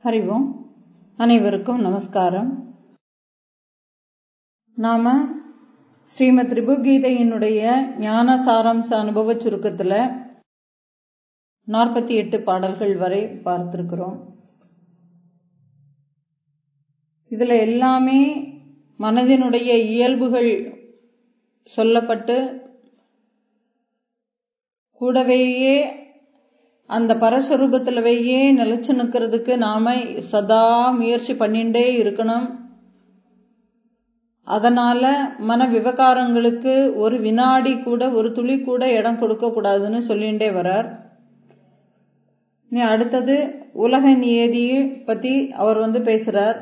ஹரி ஓம் அனைவருக்கும் நமஸ்காரம் நாம ஸ்ரீமத் ரிபுகீதையினுடைய ஞான சாராம்ச அனுபவ சுருக்கத்துல நாற்பத்தி எட்டு பாடல்கள் வரை பார்த்திருக்கிறோம் இதுல எல்லாமே மனதினுடைய இயல்புகள் சொல்லப்பட்டு கூடவேயே அந்த பரஸ்வரூபத்திலவையே நிலைச்சு நிற்கிறதுக்கு நாம சதா முயற்சி பண்ணிண்டே இருக்கணும் அதனால மன விவகாரங்களுக்கு ஒரு வினாடி கூட ஒரு துளி கூட இடம் கொடுக்க கூடாதுன்னு சொல்லிண்டே வரார் அடுத்தது உலக நியதியை பத்தி அவர் வந்து பேசுறார்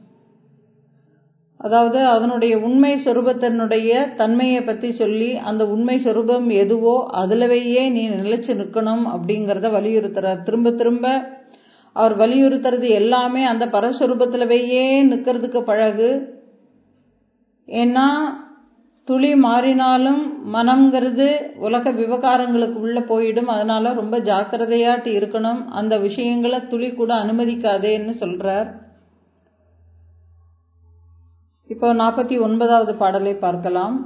அதாவது அதனுடைய உண்மை சொரூபத்தினுடைய தன்மையை பத்தி சொல்லி அந்த உண்மை சொரூபம் எதுவோ அதுலவையே நீ நிலைச்சு நிற்கணும் அப்படிங்கிறத வலியுறுத்துறார் திரும்ப திரும்ப அவர் வலியுறுத்துறது எல்லாமே அந்த பரஸ்வரூபத்திலவையே நிற்கிறதுக்கு பழகு ஏன்னா துளி மாறினாலும் மனம்ங்கிறது உலக விவகாரங்களுக்கு உள்ள போயிடும் அதனால ரொம்ப ஜாக்கிரதையாட்டு இருக்கணும் அந்த விஷயங்களை துளி கூட அனுமதிக்காதேன்னு சொல்றார் இப்போ நாற்பத்தி ஒன்பதாவது பாடலை பார்க்கலாம்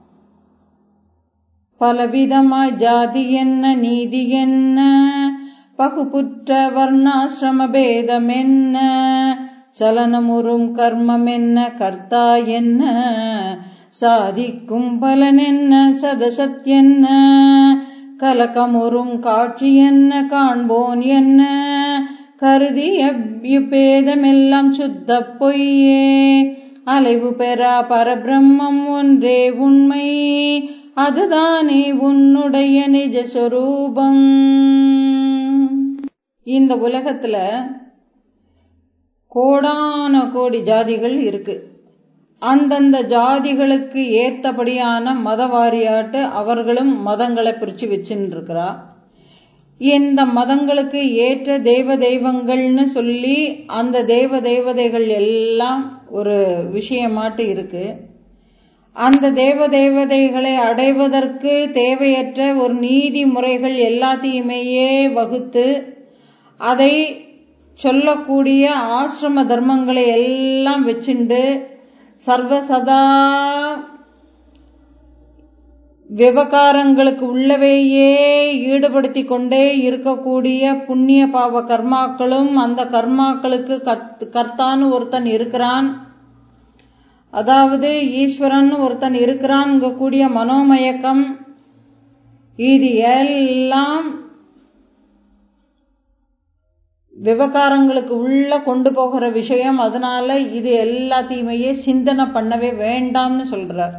பலவிதமாய் ஜாதி என்ன நீதி என்ன பகுப்புற்ற வர்ணாசிரம பேதம் என்ன சலனமுறும் கர்மம் என்ன கர்த்தா என்ன சாதிக்கும் பலன் என்ன சதசத் என்ன கலக்கமுறும் காட்சி என்ன காண்போன் என்ன கருதி பேதமெல்லாம் சுத்த பொய்யே அலைவு பெறா பரபிரம்மம் ஒன்றே உண்மை அதுதானே உன்னுடைய நிஜ சொரூபம் இந்த உலகத்துல கோடான கோடி ஜாதிகள் இருக்கு அந்தந்த ஜாதிகளுக்கு ஏத்தபடியான மதவாரியாட்டு அவர்களும் மதங்களை பிரிச்சு வச்சுன்னு இருக்கிறா இந்த மதங்களுக்கு ஏற்ற தெய்வ தெய்வங்கள்னு சொல்லி அந்த தெய்வ தெய்வதைகள் எல்லாம் ஒரு விஷயமாட்டு இருக்கு அந்த தேவ தேவதைகளை அடைவதற்கு தேவையற்ற ஒரு நீதி முறைகள் எல்லாத்தையுமேயே வகுத்து அதை சொல்லக்கூடிய ஆசிரம தர்மங்களை எல்லாம் வச்சுண்டு சர்வசதா விவகாரங்களுக்கு உள்ளவையே ஈடுபடுத்தி கொண்டே இருக்கக்கூடிய புண்ணிய பாவ கர்மாக்களும் அந்த கர்மாக்களுக்கு கத் கர்த்தான்னு ஒருத்தன் இருக்கிறான் அதாவது ஈஸ்வரன் ஒருத்தன் இருக்கிறான் கூடிய மனோமயக்கம் இது எல்லாம் விவகாரங்களுக்கு உள்ள கொண்டு போகிற விஷயம் அதனால இது எல்லாத்தையுமே சிந்தனை பண்ணவே வேண்டாம்னு சொல்றார்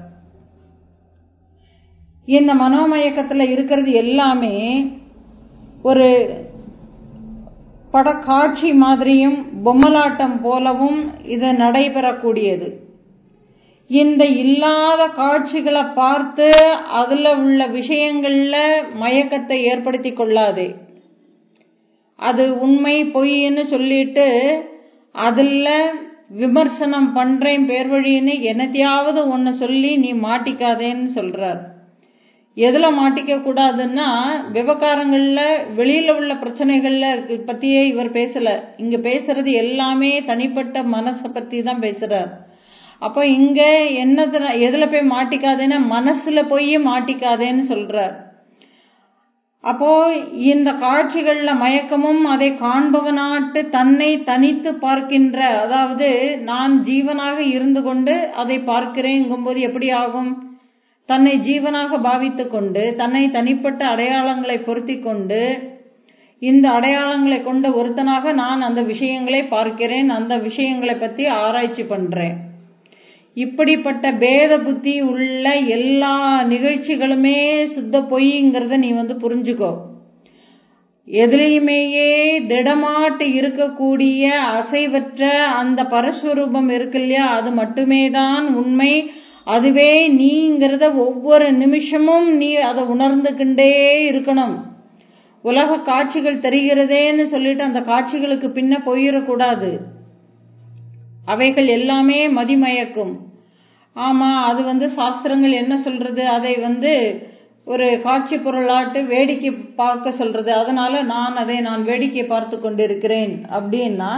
இந்த மனோமயக்கத்துல இருக்கிறது எல்லாமே ஒரு படக்காட்சி மாதிரியும் பொம்மலாட்டம் போலவும் இது நடைபெறக்கூடியது இந்த இல்லாத காட்சிகளை பார்த்து அதுல உள்ள விஷயங்கள்ல மயக்கத்தை ஏற்படுத்தி கொள்ளாதே அது உண்மை பொய்ன்னு சொல்லிட்டு அதுல விமர்சனம் பண்றேன் பேர் வழின்னு என்னத்தையாவது ஒன்னு சொல்லி நீ மாட்டிக்காதேன்னு சொல்றார் எதுல மாட்டிக்க கூடாதுன்னா விவகாரங்கள்ல வெளியில உள்ள பிரச்சனைகள்ல பத்தியே இவர் பேசல இங்க பேசுறது எல்லாமே தனிப்பட்ட மனசை பத்தி தான் பேசுறார் அப்போ இங்க என்னது எதுல போய் மாட்டிக்காதேன்னா மனசுல போய் மாட்டிக்காதேன்னு சொல்றார் அப்போ இந்த காட்சிகள்ல மயக்கமும் அதை காண்பவனாட்டு தன்னை தனித்து பார்க்கின்ற அதாவது நான் ஜீவனாக இருந்து கொண்டு அதை பார்க்கிறேங்கும்போது எப்படி ஆகும் தன்னை ஜீவனாக பாவித்து கொண்டு தன்னை தனிப்பட்ட அடையாளங்களை பொருத்தி கொண்டு இந்த அடையாளங்களை கொண்ட ஒருத்தனாக நான் அந்த விஷயங்களை பார்க்கிறேன் அந்த விஷயங்களை பத்தி ஆராய்ச்சி பண்றேன் இப்படிப்பட்ட பேத புத்தி உள்ள எல்லா நிகழ்ச்சிகளுமே சுத்த பொய்ங்கிறத நீ வந்து புரிஞ்சுக்கோ எதுலையுமேயே திடமாட்டு இருக்கக்கூடிய அசைவற்ற அந்த பரஸ்வரூபம் இருக்கு இல்லையா அது மட்டுமே தான் உண்மை அதுவே நீங்கிறத ஒவ்வொரு நிமிஷமும் நீ அதை உணர்ந்துகின்றே இருக்கணும் உலக காட்சிகள் தெரிகிறதேன்னு சொல்லிட்டு அந்த காட்சிகளுக்கு பின்ன போயிடக்கூடாது அவைகள் எல்லாமே மதிமயக்கும் ஆமா அது வந்து சாஸ்திரங்கள் என்ன சொல்றது அதை வந்து ஒரு காட்சி பொருளாட்டு வேடிக்கை பார்க்க சொல்றது அதனால நான் அதை நான் வேடிக்கை பார்த்து கொண்டிருக்கிறேன் அப்படின்னா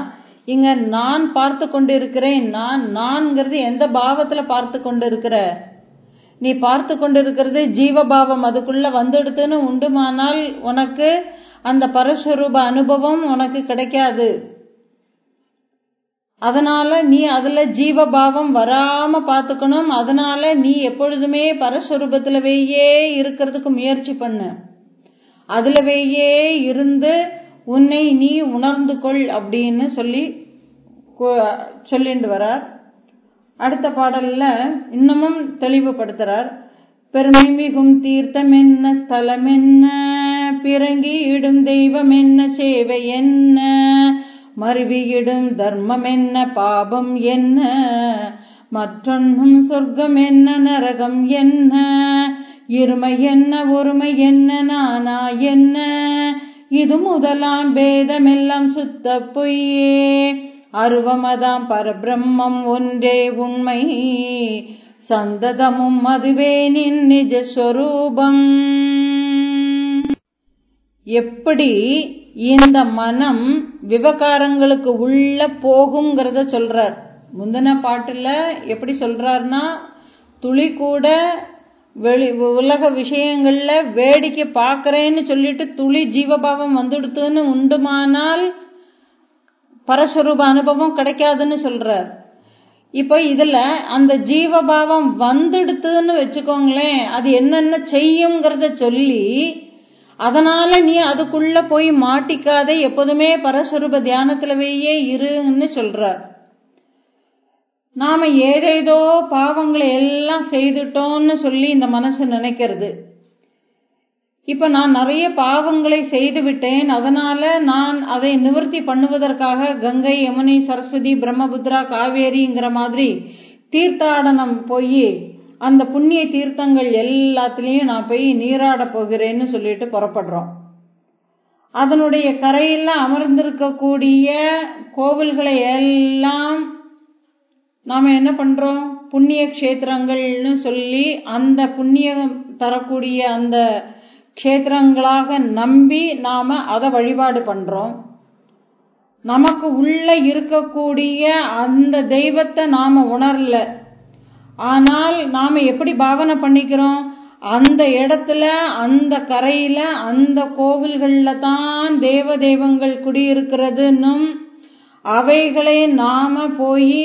இங்க நான் பார்த்து கொண்டு இருக்கிறேன் நான் நான்கிறது எந்த பாவத்துல பார்த்து கொண்டு இருக்கிற நீ பார்த்து கொண்டிருக்கிறது ஜீவபாவம் அதுக்குள்ள வந்துடுதுன்னு உண்டுமானால் உனக்கு அந்த பரஸ்வரூப அனுபவம் உனக்கு கிடைக்காது அதனால நீ அதுல ஜீவபாவம் வராம பாத்துக்கணும் அதனால நீ எப்பொழுதுமே பரஸ்வரூபத்திலவேயே இருக்கிறதுக்கு முயற்சி பண்ணு அதுலவேயே இருந்து உன்னை நீ உணர்ந்து கொள் அப்படின்னு சொல்லி சொல்லிட்டு வரார் அடுத்த பாடல்ல இன்னமும் தெளிவுபடுத்துறார் பெருமை மிகும் தீர்த்தம் என்ன ஸ்தலம் என்ன பிறங்கியிடும் தெய்வம் என்ன சேவை என்ன மருவியிடும் தர்மம் என்ன பாபம் என்ன மற்றொன்னும் சொர்க்கம் என்ன நரகம் என்ன இருமை என்ன ஒருமை என்ன நானா என்ன இது முதலாம் பேதமெல்லாம் சுத்த பொய்யே அருவமதாம் பரபிரம்மம் ஒன்றே உண்மை சந்ததமும் அதுவே நின் நிஜஸ்வரூபம் எப்படி இந்த மனம் விவகாரங்களுக்கு உள்ள போகுங்கிறத சொல்றார் முந்தின பாட்டுல எப்படி சொல்றாருன்னா துளி கூட வெளி உலக விஷயங்கள்ல வேடிக்கை பார்க்கறேன்னு சொல்லிட்டு துளி ஜீவபாவம் வந்துடுத்துன்னு உண்டுமானால் பரஸ்வரூப அனுபவம் கிடைக்காதுன்னு சொல்றார் இப்போ இதுல அந்த ஜீவபாவம் வந்துடுத்துன்னு வச்சுக்கோங்களேன் அது என்னென்ன செய்யுங்கிறத சொல்லி அதனால நீ அதுக்குள்ள போய் மாட்டிக்காத எப்போதுமே பரஸ்வரூப தியானத்திலவேயே இருன்னு சொல்றார் நாம ஏதேதோ பாவங்களை எல்லாம் செய்துட்டோம்னு சொல்லி இந்த மனசு நினைக்கிறது இப்ப நான் நிறைய பாவங்களை செய்து விட்டேன் அதனால நான் அதை நிவர்த்தி பண்ணுவதற்காக கங்கை யமுனை சரஸ்வதி பிரம்மபுத்ரா காவேரிங்கிற மாதிரி தீர்த்தாடனம் போய் அந்த புண்ணிய தீர்த்தங்கள் எல்லாத்துலயும் நான் போய் நீராட போகிறேன்னு சொல்லிட்டு புறப்படுறோம் அதனுடைய கரையில் அமர்ந்திருக்கக்கூடிய கோவில்களை எல்லாம் நாம என்ன பண்றோம் புண்ணிய கஷேத்திரங்கள்னு சொல்லி அந்த புண்ணியம் தரக்கூடிய அந்த க்ஷேத்திரங்களாக நம்பி நாம அதை வழிபாடு பண்றோம் நமக்கு உள்ள இருக்கக்கூடிய அந்த தெய்வத்தை நாம உணரல ஆனால் நாம எப்படி பாவனை பண்ணிக்கிறோம் அந்த இடத்துல அந்த கரையில அந்த கோவில்கள்ல தான் தேவ தெய்வங்கள் குடியிருக்கிறதுன்னும் அவைகளை நாம போய்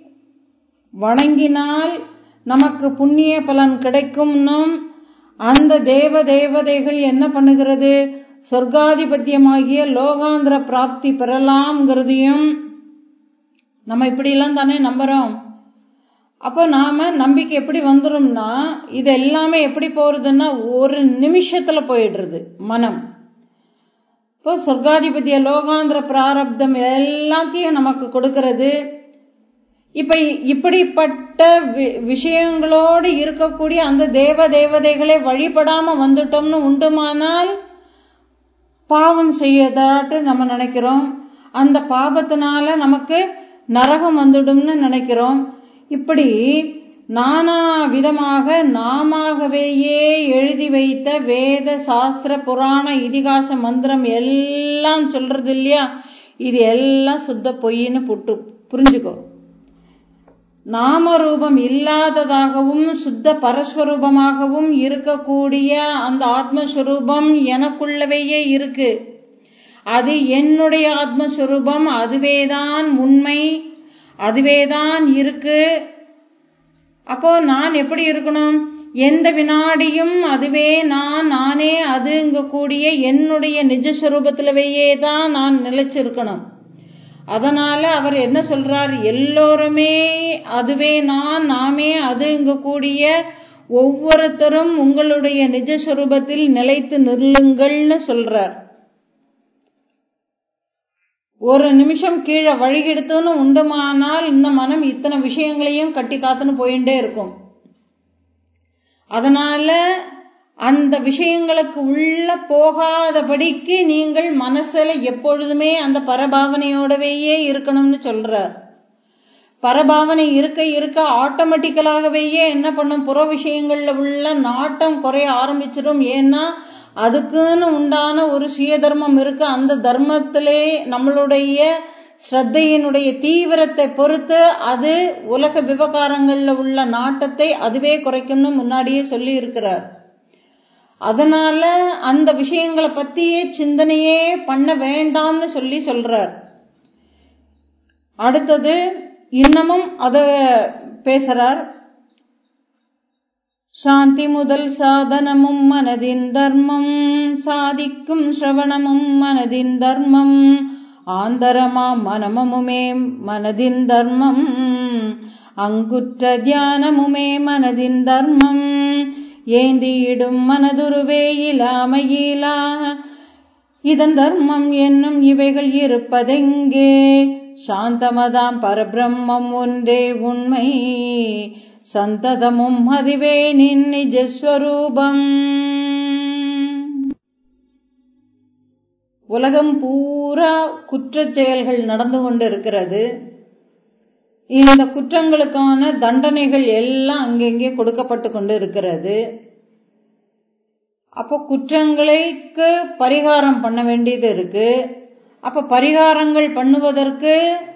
வணங்கினால் நமக்கு புண்ணிய பலன் கிடைக்கும்னும் அந்த தேவ தேவதைகள் என்ன பண்ணுகிறது சொர்க்காதிபத்தியமாகிய லோகாந்திர பிராப்தி பெறலாம்ங்கிறதையும் நம்ம இப்படியெல்லாம் தானே நம்புறோம் அப்போ நாம நம்பிக்கை எப்படி வந்துரும்னா இது எல்லாமே எப்படி போறதுன்னா ஒரு நிமிஷத்துல போயிடுறது மனம் இப்போ சொர்க்காதிபதிய லோகாந்திர பிராரப்தம் எல்லாத்தையும் நமக்கு கொடுக்கிறது இப்ப இப்படிப்பட்ட விஷயங்களோடு இருக்கக்கூடிய அந்த தேவ தேவதைகளை வழிபடாம வந்துட்டோம்னு உண்டுமானால் பாவம் செய்யதாட்டு நம்ம நினைக்கிறோம் அந்த பாபத்தினால நமக்கு நரகம் வந்துடும்னு நினைக்கிறோம் இப்படி நானா விதமாக நாமாகவேயே எழுதி வைத்த வேத சாஸ்திர புராண இதிகாச மந்திரம் எல்லாம் சொல்றது இல்லையா இது எல்லாம் சுத்த பொய்ன்னு புட்டு புரிஞ்சுக்கோ நாமரூபம் இல்லாததாகவும் சுத்த பரஸ்வரூபமாகவும் இருக்கக்கூடிய அந்த ஆத்மஸ்வரூபம் எனக்குள்ளவையே இருக்கு அது என்னுடைய ஆத்மஸ்வரூபம் அதுவேதான் உண்மை அதுவேதான் இருக்கு அப்போ நான் எப்படி இருக்கணும் எந்த வினாடியும் அதுவே நான் நானே அதுங்க கூடிய என்னுடைய நிஜஸ்வரூபத்திலவையே தான் நான் நிலைச்சிருக்கணும் அதனால அவர் என்ன சொல்றார் எல்லோருமே அதுவே நான் நாமே அதுங்க கூடிய ஒவ்வொருத்தரும் உங்களுடைய நிஜஸ்வரூபத்தில் நிலைத்து நில்லுங்கள்னு சொல்றார் ஒரு நிமிஷம் கீழே வழிகெடுத்துன்னு உண்டுமானால் இந்த மனம் இத்தனை விஷயங்களையும் கட்டி காத்துன்னு போயிட்டே இருக்கும் அதனால அந்த விஷயங்களுக்கு உள்ள போகாதபடிக்கு நீங்கள் மனசுல எப்பொழுதுமே அந்த பரபாவனையோடவேயே இருக்கணும்னு சொல்றார் பரபாவனை இருக்க இருக்க ஆட்டோமேட்டிக்கலாகவேயே என்ன பண்ணும் புற விஷயங்கள்ல உள்ள நாட்டம் குறைய ஆரம்பிச்சிடும் ஏன்னா அதுக்குன்னு உண்டான ஒரு சுய தர்மம் இருக்கு அந்த தர்மத்திலே நம்மளுடைய ஸ்ரத்தையினுடைய தீவிரத்தை பொறுத்து அது உலக விவகாரங்கள்ல உள்ள நாட்டத்தை அதுவே குறைக்கும்னு முன்னாடியே சொல்லி இருக்கிறார் அதனால அந்த விஷயங்களை பத்தியே சிந்தனையே பண்ண வேண்டாம்னு சொல்லி சொல்றார் அடுத்தது இன்னமும் அத பேசுறார் சாந்தி முதல் சாதனமும் மனதின் தர்மம் சாதிக்கும் ஸ்ரவணமும் மனதின் தர்மம் ஆந்தரமா மனமமுமே மனதின் தர்மம் அங்குற்ற தியானமுமே மனதின் தர்மம் ஏந்தியிடும் மனதுருவே இலாமையிலா இதன் தர்மம் என்னும் இவைகள் இருப்பதெங்கே சாந்தமதாம் பரபிரம்மம் ஒன்றே உண்மை சந்ததமும் அதுவே நின் நிஜஸ்வரூபம் உலகம் பூரா குற்றச் செயல்கள் நடந்து கொண்டு இருக்கிறது இந்த குற்றங்களுக்கான தண்டனைகள் எல்லாம் அங்கெங்கே கொடுக்கப்பட்டு கொண்டு இருக்கிறது அப்போ குற்றங்களுக்கு பரிகாரம் பண்ண வேண்டியது இருக்கு அப்ப பரிகாரங்கள் பண்ணுவதற்கு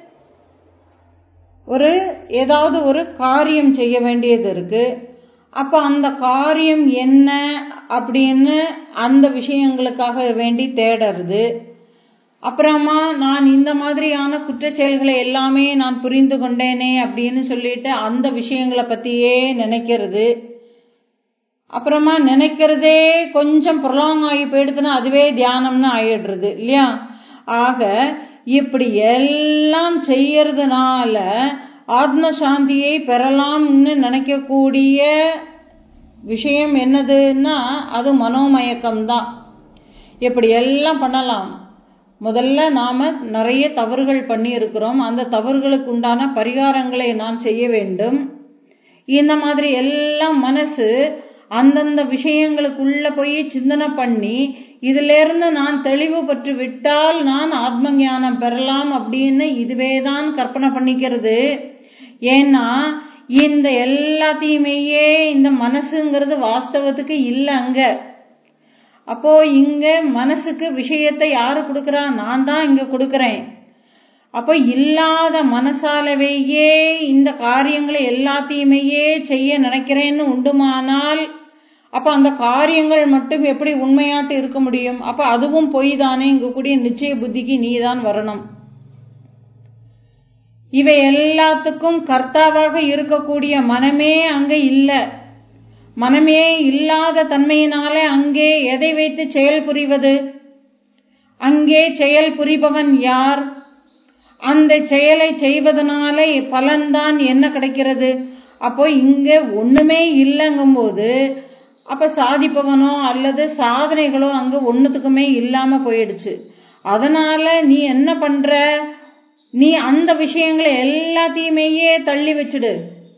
ஒரு ஏதாவது ஒரு காரியம் செய்ய வேண்டியது இருக்கு அப்ப அந்த காரியம் என்ன அப்படின்னு அந்த விஷயங்களுக்காக வேண்டி தேடுறது அப்புறமா நான் இந்த மாதிரியான குற்றச் செயல்களை எல்லாமே நான் புரிந்து கொண்டேனே அப்படின்னு சொல்லிட்டு அந்த விஷயங்களை பத்தியே நினைக்கிறது அப்புறமா நினைக்கிறதே கொஞ்சம் ப்ரொலாங் ஆகி போயிடுதுன்னா அதுவே தியானம்னு ஆயிடுறது இல்லையா ஆக இப்படி எல்லாம் செய்யறதுனால ஆத்ம சாந்தியை பெறலாம்னு நினைக்கக்கூடிய விஷயம் என்னதுன்னா அது மனோமயக்கம் தான் இப்படி எல்லாம் பண்ணலாம் முதல்ல நாம நிறைய தவறுகள் பண்ணி இருக்கிறோம் அந்த தவறுகளுக்கு உண்டான பரிகாரங்களை நான் செய்ய வேண்டும் இந்த மாதிரி எல்லாம் மனசு அந்தந்த விஷயங்களுக்குள்ள போய் சிந்தனை பண்ணி இதுல இருந்து நான் தெளிவு பெற்று விட்டால் நான் ஆத்ம ஞானம் பெறலாம் அப்படின்னு இதுவேதான் கற்பனை பண்ணிக்கிறது ஏன்னா இந்த எல்லாத்தையுமேயே இந்த மனசுங்கிறது வாஸ்தவத்துக்கு இல்ல அங்க அப்போ இங்க மனசுக்கு விஷயத்தை யாரு கொடுக்கறா நான் தான் இங்க கொடுக்கறேன் அப்போ இல்லாத மனசாலவேயே இந்த காரியங்களை எல்லாத்தையுமேயே செய்ய நினைக்கிறேன்னு உண்டுமானால் அப்ப அந்த காரியங்கள் மட்டும் எப்படி உண்மையாட்டு இருக்க முடியும் அப்ப அதுவும் பொய் தானே இங்க கூடிய நிச்சய புத்திக்கு நீதான் வரணும் இவை எல்லாத்துக்கும் கர்த்தாவாக இருக்கக்கூடிய மனமே அங்க இல்ல மனமே இல்லாத தன்மையினாலே அங்கே எதை வைத்து செயல் புரிவது அங்கே செயல் புரிபவன் யார் அந்த செயலை செய்வதனால பலன்தான் என்ன கிடைக்கிறது அப்போ இங்க ஒண்ணுமே இல்லைங்கும் போது அப்ப சாதிப்பவனோ அல்லது சாதனைகளோ அங்க ஒண்ணுத்துக்குமே இல்லாம போயிடுச்சு அதனால நீ என்ன பண்ற நீ அந்த விஷயங்களை எல்லாத்தையுமேயே தள்ளி வச்சுடு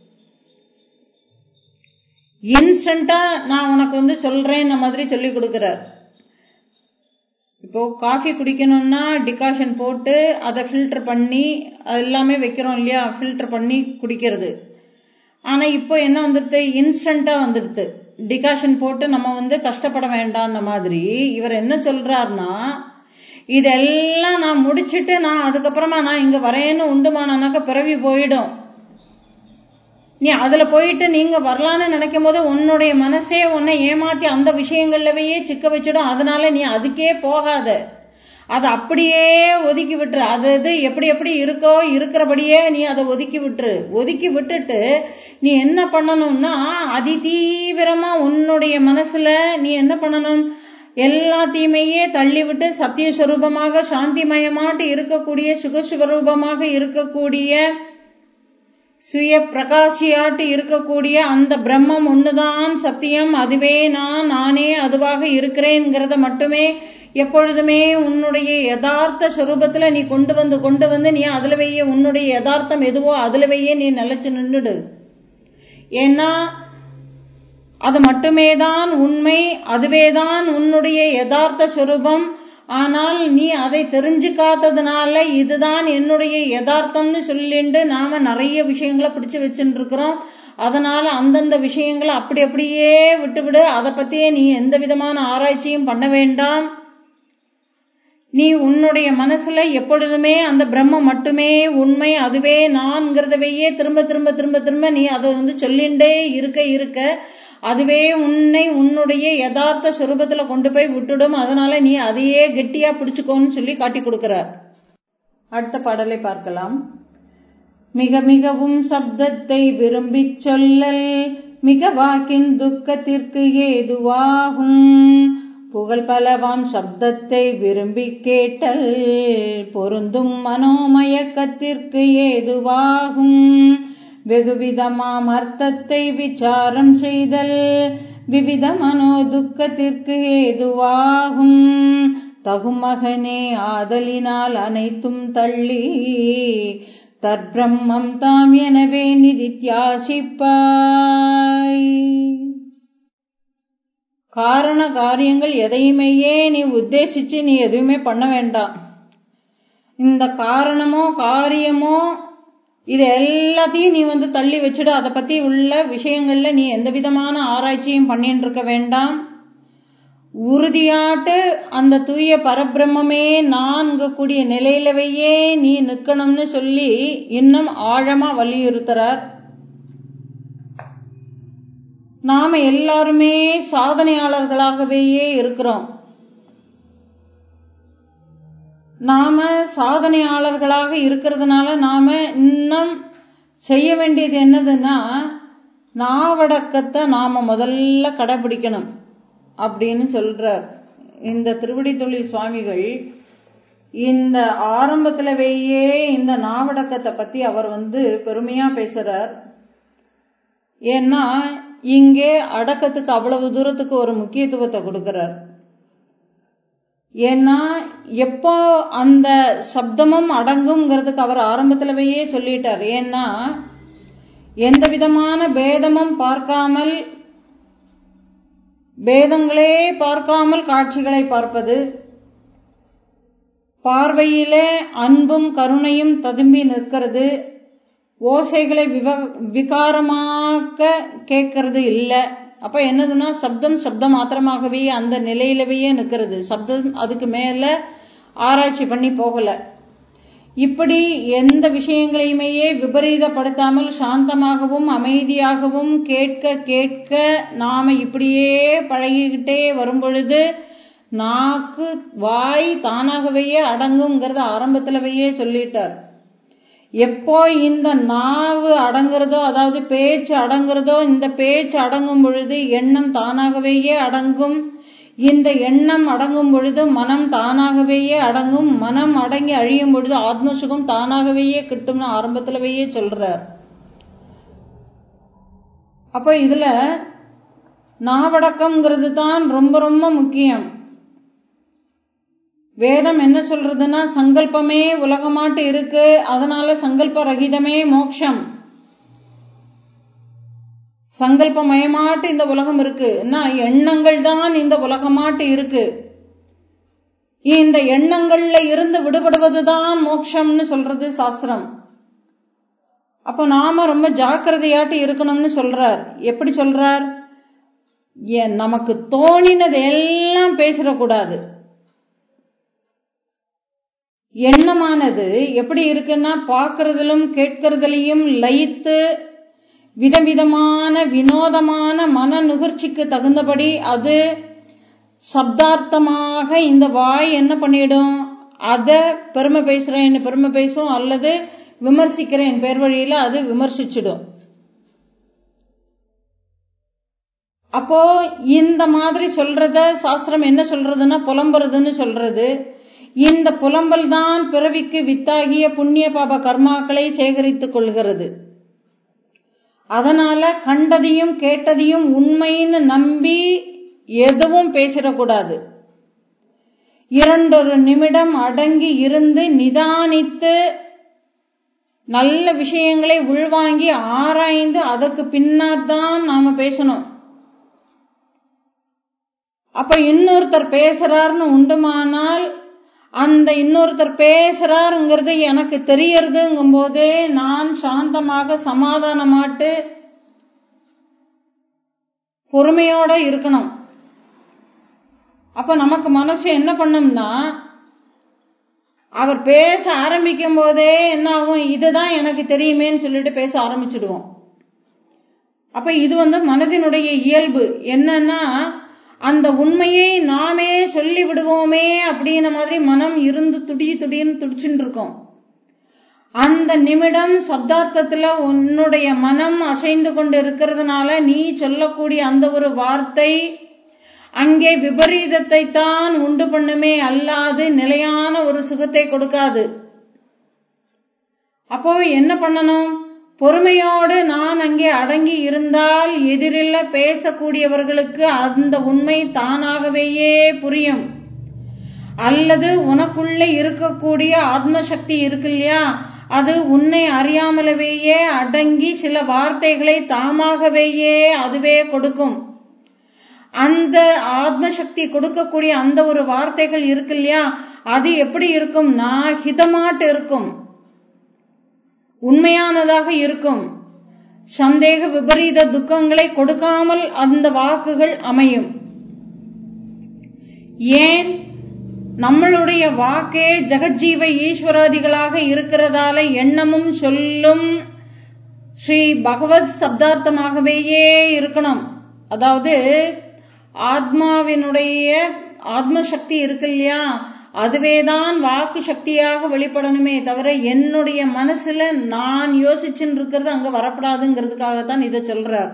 இன்ஸ்டண்டா நான் உனக்கு வந்து சொல்றேன் மாதிரி சொல்லி கொடுக்கிறார் இப்போ காஃபி குடிக்கணும்னா டிகாஷன் போட்டு அதை ஃபில்டர் பண்ணி அது எல்லாமே வைக்கிறோம் இல்லையா ஃபில்டர் பண்ணி குடிக்கிறது ஆனா இப்போ என்ன வந்துடுது இன்ஸ்டண்டா வந்துடுது டிகாஷன் போட்டு நம்ம வந்து கஷ்டப்பட வேண்டாம்ன மாதிரி இவர் என்ன சொல்றாருன்னா இதெல்லாம் நான் முடிச்சிட்டு நான் அதுக்கப்புறமா நான் இங்க வரேன்னு உண்டுமானாக்க பிறவி போயிடும் நீ அதுல போயிட்டு நீங்க வரலான்னு நினைக்கும் போது உன்னுடைய மனசே உன்னை ஏமாத்தி அந்த விஷயங்கள்லவே சிக்க வச்சிடும் அதனால நீ அதுக்கே போகாத அதை அப்படியே ஒதுக்கி விட்டுரு அது இது எப்படி எப்படி இருக்கோ இருக்கிறபடியே நீ அதை ஒதுக்கி விட்டுரு ஒதுக்கி விட்டுட்டு நீ என்ன பண்ணணும்னா அதி தீவிரமா உன்னுடைய மனசுல நீ என்ன பண்ணணும் எல்லாத்தையுமையே தள்ளிவிட்டு சத்தியஸ்வரூபமாக சாந்திமயமாட்டு இருக்கக்கூடிய சுகஸ்வரூபமாக இருக்கக்கூடிய சுய பிரகாசியாட்டு இருக்கக்கூடிய அந்த பிரம்மம் ஒண்ணுதான் சத்தியம் அதுவே நான் நானே அதுவாக இருக்கிறேங்கிறத மட்டுமே எப்பொழுதுமே உன்னுடைய யதார்த்த சுரூபத்துல நீ கொண்டு வந்து கொண்டு வந்து நீ அதுலவையே உன்னுடைய யதார்த்தம் எதுவோ அதுலவையே நீ நிலைச்சு நின்றுடு ஏன்னா அது மட்டுமே தான் உண்மை அதுவேதான் உன்னுடைய யதார்த்த சுரூபம் ஆனால் நீ அதை தெரிஞ்சுக்காததுனால இதுதான் என்னுடைய யதார்த்தம்னு சொல்லிட்டு நாம நிறைய விஷயங்களை பிடிச்சு வச்சுட்டு இருக்கிறோம் அதனால அந்தந்த விஷயங்களை அப்படி அப்படியே விட்டுவிடு அதை பத்தியே நீ எந்த விதமான ஆராய்ச்சியும் பண்ண வேண்டாம் நீ உன்னுடைய மனசுல எப்பொழுதுமே அந்த பிரம்மம் மட்டுமே உண்மை அதுவே நான்கிறதவையே திரும்ப திரும்ப திரும்ப திரும்ப நீ அதை வந்து சொல்லிண்டே இருக்க இருக்க அதுவே உன்னை உன்னுடைய யதார்த்த சுரூபத்துல கொண்டு போய் விட்டுடும் அதனால நீ அதையே கெட்டியா பிடிச்சுக்கோன்னு சொல்லி காட்டி கொடுக்கிறார் அடுத்த பாடலை பார்க்கலாம் மிக மிகவும் சப்தத்தை விரும்பிச் சொல்லல் மிக வாக்கின் துக்கத்திற்கு ஏதுவாகும் புகழ் பலவாம் சப்தத்தை விரும்பி கேட்டல் பொருந்தும் மனோமயக்கத்திற்கு ஏதுவாகும் வெகுவிதமாம் அர்த்தத்தை விசாரம் செய்தல் விவித மனோ துக்கத்திற்கு ஏதுவாகும் தகுமகனே ஆதலினால் அனைத்தும் தள்ளி தற்பிரம்மம் தாம் எனவே நிதித்தியாசிப்பாய் காரண காரியங்கள் எதையுமேயே நீ உத்தேசிச்சு நீ எதுவுமே பண்ண வேண்டாம் இந்த காரணமோ காரியமோ இது எல்லாத்தையும் நீ வந்து தள்ளி வச்சுடு அதை பத்தி உள்ள விஷயங்கள்ல நீ எந்த விதமான ஆராய்ச்சியும் பண்ணிட்டு இருக்க வேண்டாம் உறுதியாட்டு அந்த தூய பரபிரம்மே நான்கக்கூடிய நிலையிலவையே நீ நிக்கணும்னு சொல்லி இன்னும் ஆழமா வலியுறுத்துறார் நாம எல்லாருமே சாதனையாளர்களாகவேயே இருக்கிறோம் நாம சாதனையாளர்களாக இருக்கிறதுனால நாம இன்னும் செய்ய வேண்டியது என்னதுன்னா நாவடக்கத்தை நாம முதல்ல கடைபிடிக்கணும் அப்படின்னு சொல்றார் இந்த திருவடித்தொழி சுவாமிகள் இந்த ஆரம்பத்திலவேயே இந்த நாவடக்கத்தை பத்தி அவர் வந்து பெருமையா பேசுறார் ஏன்னா இங்கே அடக்கத்துக்கு அவ்வளவு தூரத்துக்கு ஒரு முக்கியத்துவத்தை கொடுக்கிறார் ஏன்னா எப்போ அந்த சப்தமும் அடங்குங்கிறதுக்கு அவர் ஆரம்பத்திலவையே சொல்லிட்டார் ஏன்னா எந்த விதமான பேதமும் பார்க்காமல் பேதங்களே பார்க்காமல் காட்சிகளை பார்ப்பது பார்வையிலே அன்பும் கருணையும் ததும்பி நிற்கிறது ஓசைகளை விவ விகாரமாக்க கேட்கறது இல்லை அப்ப என்னதுன்னா சப்தம் சப்தம் மாத்திரமாகவே அந்த நிலையிலவே நிற்கிறது சப்தம் அதுக்கு மேல ஆராய்ச்சி பண்ணி போகல இப்படி எந்த விஷயங்களையுமே விபரீதப்படுத்தாமல் சாந்தமாகவும் அமைதியாகவும் கேட்க கேட்க நாம இப்படியே பழகிக்கிட்டே வரும் பொழுது நாக்கு வாய் தானாகவே அடங்குங்கிறத ஆரம்பத்திலவையே சொல்லிட்டார் எப்போ இந்த நாவு அடங்குறதோ அதாவது பேச்சு அடங்குறதோ இந்த பேச்சு அடங்கும் பொழுது எண்ணம் தானாகவேயே அடங்கும் இந்த எண்ணம் அடங்கும் பொழுது மனம் தானாகவேயே அடங்கும் மனம் அடங்கி அழியும் பொழுது ஆத்மசுகம் தானாகவேயே கிட்டும்னு ஆரம்பத்திலவேயே சொல்றார் அப்ப இதுல நாவடக்கம்ங்கிறது தான் ரொம்ப ரொம்ப முக்கியம் வேதம் என்ன சொல்றதுன்னா சங்கல்பமே உலகமாட்டு இருக்கு அதனால சங்கல்ப ரகிதமே மோக்ஷம் சங்கல்பமயமாட்டு இந்த உலகம் இருக்கு எண்ணங்கள் தான் இந்த உலகமாட்டு இருக்கு இந்த எண்ணங்கள்ல இருந்து விடுபடுவதுதான் மோக்ஷம்னு சொல்றது சாஸ்திரம் அப்ப நாம ரொம்ப ஜாக்கிரதையாட்டு இருக்கணும்னு சொல்றார் எப்படி சொல்றார் நமக்கு தோணினது எல்லாம் பேசிடக்கூடாது எண்ணமானது எப்படி இருக்குன்னா பார்க்கறதிலும் கேட்கறதுலையும் லயித்து விதவிதமான வினோதமான மன நுகர்ச்சிக்கு தகுந்தபடி அது சப்தார்த்தமாக இந்த வாய் என்ன பண்ணிடும் அத பெருமை பேசுறேன் பெருமை பேசும் அல்லது விமர்சிக்கிறேன் பேர் வழியில அது விமர்சிச்சிடும் அப்போ இந்த மாதிரி சொல்றத சாஸ்திரம் என்ன சொல்றதுன்னா புலம்புறதுன்னு சொல்றது இந்த புலம்பல் தான் பிறவிக்கு வித்தாகிய புண்ணிய பாப கர்மாக்களை சேகரித்துக் கொள்கிறது அதனால கண்டதையும் கேட்டதையும் உண்மைன்னு நம்பி எதுவும் பேசிடக்கூடாது இரண்டொரு நிமிடம் அடங்கி இருந்து நிதானித்து நல்ல விஷயங்களை உள்வாங்கி ஆராய்ந்து அதற்கு பின்னால் தான் நாம பேசணும் அப்ப இன்னொருத்தர் பேசுறாருன்னு உண்டுமானால் அந்த இன்னொருத்தர் பேசுறாருங்கிறது எனக்கு தெரியறதுங்கும் போதே நான் சாந்தமாக சமாதானமாட்டு பொறுமையோட இருக்கணும் அப்ப நமக்கு மனசு என்ன பண்ணும்னா அவர் பேச ஆரம்பிக்கும் போதே என்ன ஆகும் இதுதான் எனக்கு தெரியுமேன்னு சொல்லிட்டு பேச ஆரம்பிச்சிடுவோம் அப்ப இது வந்து மனதினுடைய இயல்பு என்னன்னா அந்த உண்மையை நாமே சொல்லி விடுவோமே அப்படின்ன மாதிரி மனம் இருந்து துடி துடின்னு துடிச்சுட்டு இருக்கோம் அந்த நிமிடம் சப்தார்த்தத்துல உன்னுடைய மனம் அசைந்து கொண்டு இருக்கிறதுனால நீ சொல்லக்கூடிய அந்த ஒரு வார்த்தை அங்கே விபரீதத்தை தான் உண்டு பண்ணுமே அல்லாது நிலையான ஒரு சுகத்தை கொடுக்காது அப்போ என்ன பண்ணணும் பொறுமையோடு நான் அங்கே அடங்கி இருந்தால் எதிரில் பேசக்கூடியவர்களுக்கு அந்த உண்மை தானாகவேயே புரியும் அல்லது உனக்குள்ள இருக்கக்கூடிய ஆத்மசக்தி இருக்கு இல்லையா அது உன்னை அறியாமலவேயே அடங்கி சில வார்த்தைகளை தாமாகவேயே அதுவே கொடுக்கும் அந்த ஆத்மசக்தி கொடுக்கக்கூடிய அந்த ஒரு வார்த்தைகள் இருக்கு இல்லையா அது எப்படி இருக்கும்னா ஹிதமாட்டு இருக்கும் உண்மையானதாக இருக்கும் சந்தேக விபரீத துக்கங்களை கொடுக்காமல் அந்த வாக்குகள் அமையும் ஏன் நம்மளுடைய வாக்கே ஜெகஜீவ ஈஸ்வராதிகளாக இருக்கிறதால எண்ணமும் சொல்லும் ஸ்ரீ பகவத் சப்தார்த்தமாகவேயே இருக்கணும் அதாவது ஆத்மாவினுடைய ஆத்ம சக்தி இருக்கு இல்லையா அதுவேதான் வாக்கு சக்தியாக வெளிப்படணுமே தவிர என்னுடைய மனசுல நான் யோசிச்சுன்னு இருக்கிறது அங்க வரப்படாதுங்கிறதுக்காகத்தான் இதை சொல்றார்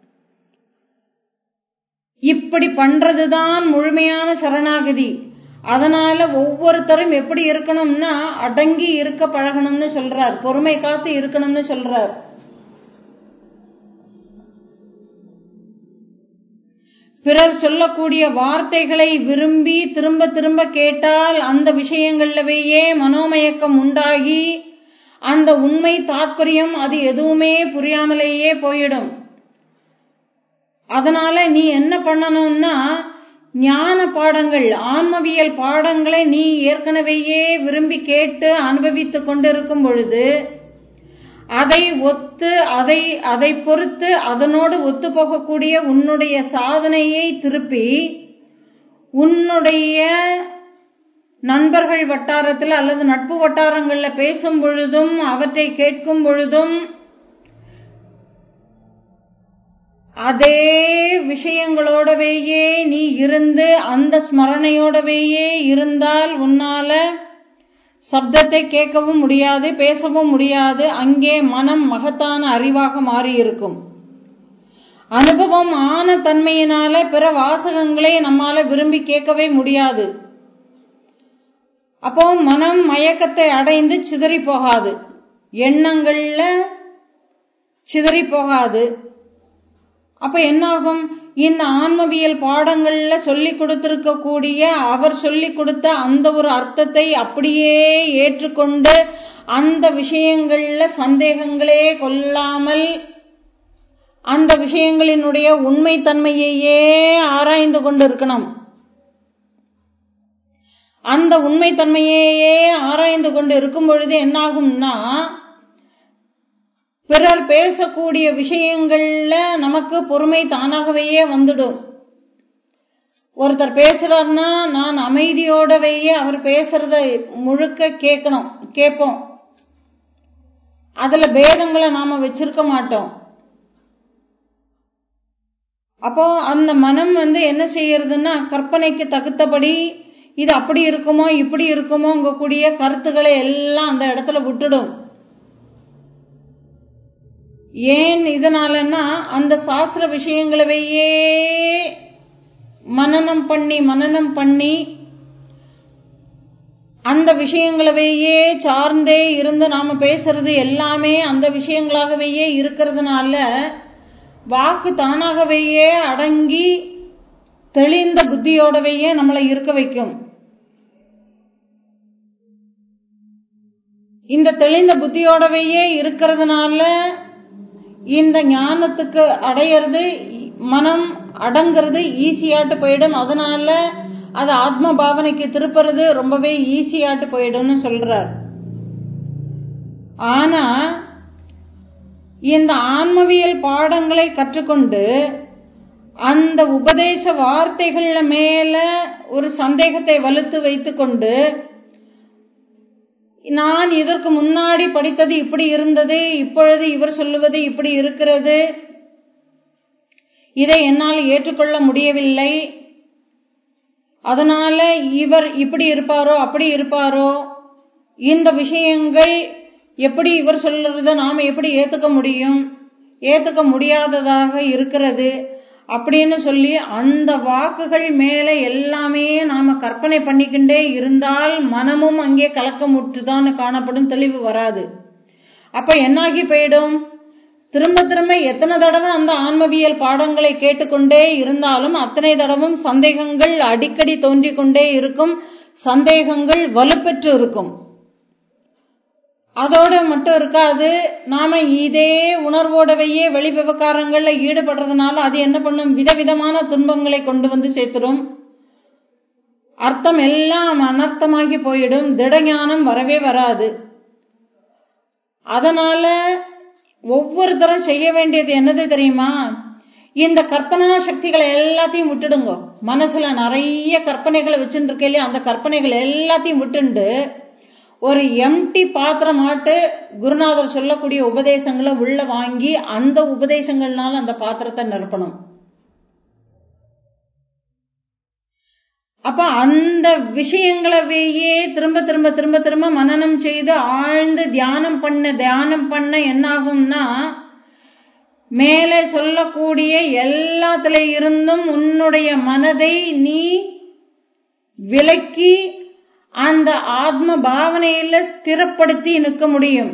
இப்படி பண்றதுதான் முழுமையான சரணாகதி அதனால ஒவ்வொருத்தரும் எப்படி இருக்கணும்னா அடங்கி இருக்க பழகணும்னு சொல்றார் பொறுமை காத்து இருக்கணும்னு சொல்றார் பிறர் சொல்லக்கூடிய வார்த்தைகளை விரும்பி திரும்ப திரும்ப கேட்டால் அந்த விஷயங்கள்லவேயே மனோமயக்கம் உண்டாகி அந்த உண்மை தாத்பரியம் அது எதுவுமே புரியாமலேயே போயிடும் அதனால நீ என்ன பண்ணணும்னா ஞான பாடங்கள் ஆன்மவியல் பாடங்களை நீ ஏற்கனவேயே விரும்பி கேட்டு அனுபவித்து கொண்டிருக்கும் பொழுது அதை ஒத்து அதை அதை பொறுத்து அதனோடு ஒத்து போகக்கூடிய உன்னுடைய சாதனையை திருப்பி உன்னுடைய நண்பர்கள் வட்டாரத்தில் அல்லது நட்பு வட்டாரங்கள்ல பேசும் பொழுதும் அவற்றை கேட்கும் பொழுதும் அதே விஷயங்களோடவேயே நீ இருந்து அந்த ஸ்மரணையோடவேயே இருந்தால் உன்னால சப்தத்தை கேட்கவும் முடியாது பேசவும் முடியாது அங்கே மனம் மகத்தான அறிவாக மாறி இருக்கும் அனுபவம் ஆன தன்மையினால பிற வாசகங்களை நம்மால விரும்பி கேட்கவே முடியாது அப்போ மனம் மயக்கத்தை அடைந்து சிதறி போகாது எண்ணங்கள்ல சிதறி போகாது அப்ப என்னாகும் இந்த ஆன்மவியல் பாடங்கள்ல சொல்லி கொடுத்திருக்கக்கூடிய அவர் சொல்லி கொடுத்த அந்த ஒரு அர்த்தத்தை அப்படியே ஏற்றுக்கொண்டு அந்த விஷயங்கள்ல சந்தேகங்களே கொள்ளாமல் அந்த விஷயங்களினுடைய உண்மைத்தன்மையையே ஆராய்ந்து கொண்டு இருக்கணும் அந்த உண்மைத்தன்மையையே ஆராய்ந்து கொண்டு இருக்கும் பொழுது என்னாகும்னா பிறர் பேசக்கூடிய விஷயங்கள்ல நமக்கு பொறுமை தானாகவே வந்துடும் ஒருத்தர் பேசுறாருன்னா நான் அமைதியோடவேயே அவர் பேசுறத முழுக்க கேட்கணும் கேட்போம் அதுல பேதங்களை நாம வச்சிருக்க மாட்டோம் அப்போ அந்த மனம் வந்து என்ன செய்யறதுன்னா கற்பனைக்கு தகுத்தபடி இது அப்படி இருக்குமோ இப்படி இருக்குமோங்க கூடிய கருத்துக்களை எல்லாம் அந்த இடத்துல விட்டுடும் ஏன் இதனாலன்னா அந்த சாஸ்திர விஷயங்களவையே மனநம் பண்ணி மனநம் பண்ணி அந்த விஷயங்களவையே சார்ந்தே இருந்து நாம பேசுறது எல்லாமே அந்த விஷயங்களாகவேயே இருக்கிறதுனால வாக்கு தானாகவேயே அடங்கி தெளிந்த புத்தியோடவையே நம்மளை இருக்க வைக்கும் இந்த தெளிந்த புத்தியோடவையே இருக்கிறதுனால இந்த ஞானத்துக்கு அடையிறது மனம் அடங்கிறது ஈஸியாட்டு போயிடும் அதனால அது ஆத்ம பாவனைக்கு திருப்புறது ரொம்பவே ஈஸியாட்டு போயிடும்னு சொல்றார் ஆனா இந்த ஆன்மவியல் பாடங்களை கற்றுக்கொண்டு அந்த உபதேச வார்த்தைகள மேல ஒரு சந்தேகத்தை வலுத்து வைத்துக்கொண்டு நான் இதற்கு முன்னாடி படித்தது இப்படி இருந்தது இப்பொழுது இவர் சொல்லுவது இப்படி இருக்கிறது இதை என்னால் ஏற்றுக்கொள்ள முடியவில்லை அதனால இவர் இப்படி இருப்பாரோ அப்படி இருப்பாரோ இந்த விஷயங்கள் எப்படி இவர் சொல்றத நாம எப்படி ஏத்துக்க முடியும் ஏத்துக்க முடியாததாக இருக்கிறது அப்படின்னு சொல்லி அந்த வாக்குகள் மேல எல்லாமே நாம கற்பனை பண்ணிக்கிண்டே இருந்தால் மனமும் அங்கே கலக்கமுற்றுதான் காணப்படும் தெளிவு வராது அப்ப என்னாகி போயிடும் திரும்ப திரும்ப எத்தனை தடவை அந்த ஆன்மவியல் பாடங்களை கேட்டுக்கொண்டே இருந்தாலும் அத்தனை தடவும் சந்தேகங்கள் அடிக்கடி தோன்றிக் கொண்டே இருக்கும் சந்தேகங்கள் வலுப்பெற்று இருக்கும் அதோட மட்டும் இருக்காது நாம இதே உணர்வோடவையே வெளி விவகாரங்கள்ல ஈடுபடுறதுனால அது என்ன பண்ணும் விதவிதமான துன்பங்களை கொண்டு வந்து சேர்த்துடும் அர்த்தம் எல்லாம் அனர்த்தமாகி போயிடும் திடஞானம் வரவே வராது அதனால ஒவ்வொருத்தரும் செய்ய வேண்டியது என்னது தெரியுமா இந்த கற்பனா சக்திகளை எல்லாத்தையும் விட்டுடுங்க மனசுல நிறைய கற்பனைகளை வச்சுட்டு இருக்கே அந்த கற்பனைகள் எல்லாத்தையும் விட்டுண்டு ஒரு எம்டி பாத்திரமாட்டு குருநாதர் சொல்லக்கூடிய உபதேசங்களை உள்ள வாங்கி அந்த உபதேசங்கள்னால அந்த பாத்திரத்தை நிரப்பணும் அப்ப அந்த விஷயங்களவையே திரும்ப திரும்ப திரும்ப திரும்ப மனநம் செய்து ஆழ்ந்து தியானம் பண்ண தியானம் பண்ண என்னாகும்னா மேலே சொல்லக்கூடிய எல்லாத்துல இருந்தும் உன்னுடைய மனதை நீ விலக்கி அந்த ஆத்ம பாவனையில ஸ்திரப்படுத்தி நிற்க முடியும்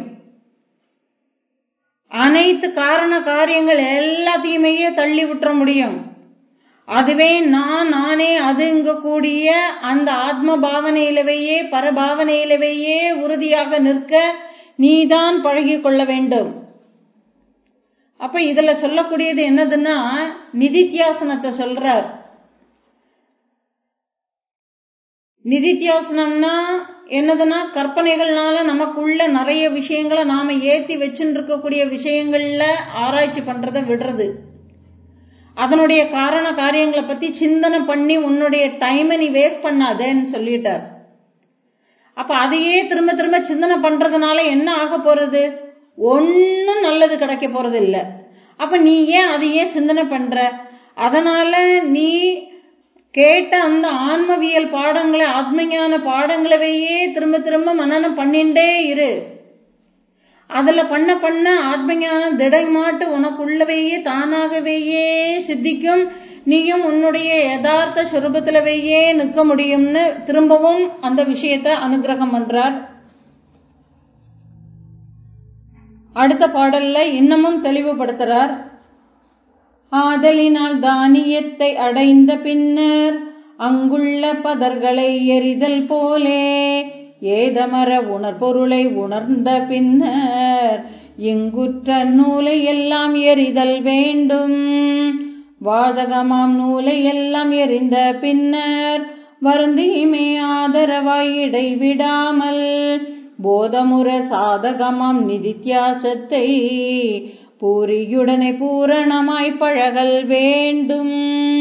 அனைத்து காரண காரியங்கள் எல்லாத்தையுமே தள்ளி விட்டுற முடியும் அதுவே நான் நானே அதுங்க கூடிய அந்த ஆத்ம பாவனையிலவையே பரபாவனையிலவையே உறுதியாக நிற்க நீதான் பழகி கொள்ள வேண்டும் அப்ப இதுல சொல்லக்கூடியது என்னதுன்னா நிதித்தியாசனத்தை சொல்றார் நிதித்தியாசனம்னா என்னதுன்னா கற்பனைகள்னால நமக்குள்ள நிறைய விஷயங்களை நாம ஏத்தி வச்சுட்டு இருக்கக்கூடிய விஷயங்கள்ல ஆராய்ச்சி பண்றத விடுறது அதனுடைய காரண காரியங்களை பத்தி சிந்தனை பண்ணி உன்னுடைய டைமை நீ வேஸ்ட் பண்ணாதேன்னு சொல்லிட்டார் அப்ப அதையே திரும்ப திரும்ப சிந்தனை பண்றதுனால என்ன ஆக போறது ஒன்னும் நல்லது கிடைக்க போறது இல்ல அப்ப நீ ஏன் அதையே சிந்தனை பண்ற அதனால நீ கேட்ட அந்த ஆன்மவியல் பாடங்களை ஆத்மஞான பாடங்களவையே திரும்ப திரும்ப மனநம் பண்ணிண்டே இரு அதுல பண்ண பண்ண ஆத்மஞானம் திடமாட்டு உனக்குள்ளவையே தானாகவேயே சித்திக்கும் நீயும் உன்னுடைய யதார்த்த சுரூபத்திலவையே நிற்க முடியும்னு திரும்பவும் அந்த விஷயத்த அனுகிரகம் பண்றார் அடுத்த பாடல்ல இன்னமும் தெளிவுபடுத்துறார் ஆதலினால் தானியத்தை அடைந்த பின்னர் அங்குள்ள பதர்களை எரிதல் போலே ஏதமர உணர்பொருளை உணர்ந்த பின்னர் இங்குற்ற நூலை எல்லாம் எரிதல் வேண்டும் வாதகமாம் நூலை எல்லாம் எரிந்த பின்னர் வருந்தியுமே ஆதரவாய் இடைவிடாமல் போதமுற சாதகமாம் நிதித்தியாசத்தை பூரியுடனே பூரணமாய் பழகல் வேண்டும்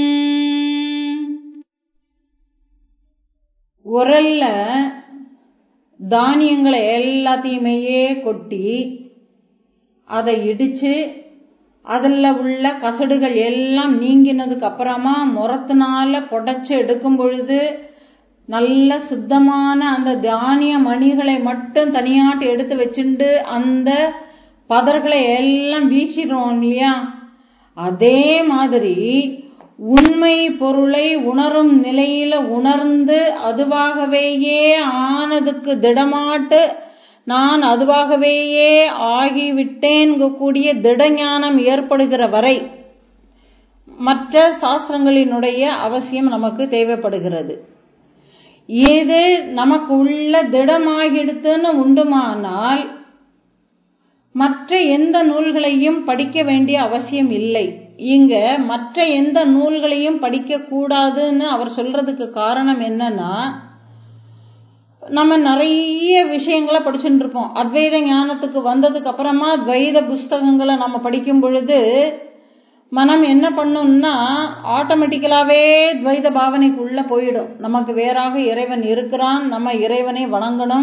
உரல்ல தானியங்களை எல்லாத்தையுமே கொட்டி அதை இடிச்சு அதில் உள்ள கசடுகள் எல்லாம் நீங்கினதுக்கு அப்புறமா முரத்தினால புடைச்சு எடுக்கும் பொழுது நல்ல சுத்தமான அந்த தானிய மணிகளை மட்டும் தனியாட்டு எடுத்து வச்சுண்டு அந்த பதர்களை எல்லாம் வீசிடுறோம் இல்லையா அதே மாதிரி உண்மை பொருளை உணரும் நிலையில உணர்ந்து அதுவாகவேயே ஆனதுக்கு திடமாட்டு நான் அதுவாகவேயே ஆகிவிட்டேன் கூடிய திடஞானம் ஏற்படுகிற வரை மற்ற சாஸ்திரங்களினுடைய அவசியம் நமக்கு தேவைப்படுகிறது இது நமக்கு உள்ள திடமாகிடுத்துன்னு உண்டுமானால் மற்ற எந்த நூல்களையும் படிக்க வேண்டிய அவசியம் இல்லை இங்க மற்ற எந்த நூல்களையும் படிக்க கூடாதுன்னு அவர் சொல்றதுக்கு காரணம் என்னன்னா நம்ம நிறைய விஷயங்களை படிச்சுட்டு இருப்போம் அத்வைத ஞானத்துக்கு வந்ததுக்கு அப்புறமா துவைத புஸ்தகங்களை நம்ம படிக்கும் பொழுது மனம் என்ன பண்ணும்னா ஆட்டோமேட்டிக்கலாவே துவைத பாவனைக்குள்ள போயிடும் நமக்கு வேறாக இறைவன் இருக்கிறான் நம்ம இறைவனை வணங்கணும்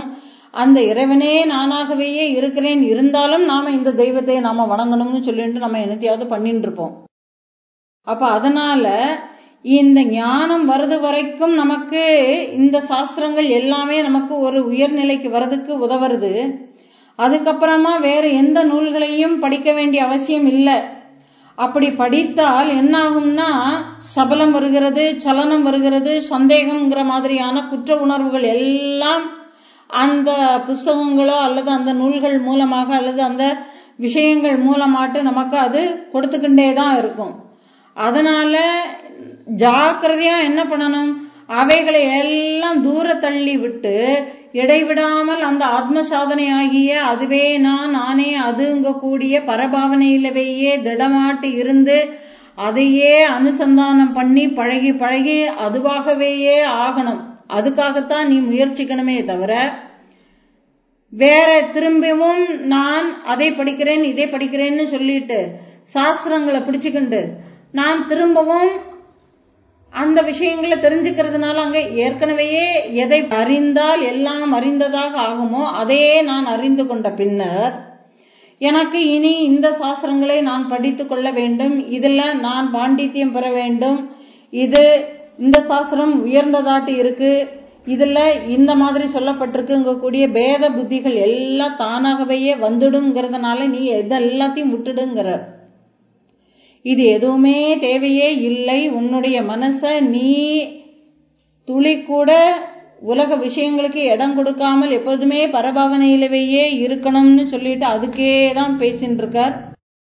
அந்த இறைவனே நானாகவே இருக்கிறேன் இருந்தாலும் நாம இந்த தெய்வத்தை நாம வணங்கணும்னு சொல்லிட்டு நம்ம என்னத்தையாவது பண்ணிட்டு இருப்போம் அப்ப அதனால இந்த ஞானம் வருது வரைக்கும் நமக்கு இந்த சாஸ்திரங்கள் எல்லாமே நமக்கு ஒரு உயர்நிலைக்கு வர்றதுக்கு உதவுறது அதுக்கப்புறமா வேற எந்த நூல்களையும் படிக்க வேண்டிய அவசியம் இல்லை அப்படி படித்தால் என்ன ஆகும்னா சபலம் வருகிறது சலனம் வருகிறது சந்தேகம்ங்கிற மாதிரியான குற்ற உணர்வுகள் எல்லாம் அந்த புஸ்தகங்களோ அல்லது அந்த நூல்கள் மூலமாக அல்லது அந்த விஷயங்கள் மூலமாட்டு நமக்கு அது கொடுத்துக்கிட்டே தான் இருக்கும் அதனால ஜாக்கிரதையா என்ன பண்ணணும் அவைகளை எல்லாம் தூர தள்ளி விட்டு இடைவிடாமல் அந்த ஆத்ம சாதனை ஆகிய அதுவே நான் நானே அதுங்க கூடிய பரபாவனையிலவேயே திடமாட்டு இருந்து அதையே அனுசந்தானம் பண்ணி பழகி பழகி அதுவாகவேயே ஆகணும் அதுக்காகத்தான் நீ முயற்சிக்கணுமே தவிர வேற திரும்பவும் நான் அதை படிக்கிறேன் இதை படிக்கிறேன்னு சொல்லிட்டு சாஸ்திரங்களை பிடிச்சுக்கிண்டு நான் திரும்பவும் அந்த விஷயங்களை தெரிஞ்சுக்கிறதுனால அங்க ஏற்கனவே எதை அறிந்தால் எல்லாம் அறிந்ததாக ஆகுமோ அதையே நான் அறிந்து கொண்ட பின்னர் எனக்கு இனி இந்த சாஸ்திரங்களை நான் படித்து கொள்ள வேண்டும் இதுல நான் பாண்டித்யம் பெற வேண்டும் இது இந்த சாஸ்திரம் உயர்ந்ததாட்டு இருக்கு இதுல இந்த மாதிரி சொல்லப்பட்டிருக்குங்க கூடிய பேத புத்திகள் எல்லாம் தானாகவே வந்துடுங்கிறதுனால நீ இதெல்லாத்தையும் விட்டுடுங்கிறார் இது எதுவுமே தேவையே இல்லை உன்னுடைய மனச நீ துளி கூட உலக விஷயங்களுக்கு இடம் கொடுக்காமல் எப்போதுமே பரபாவனையிலவேயே இருக்கணும்னு சொல்லிட்டு அதுக்கே தான் பேசின்னு இருக்கார்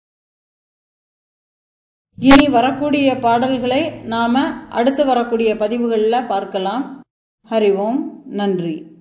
இனி வரக்கூடிய பாடல்களை நாம அடுத்து வரக்கூடிய பதிவுகளில் பார்க்கலாம் ஹரி ஓம் நன்றி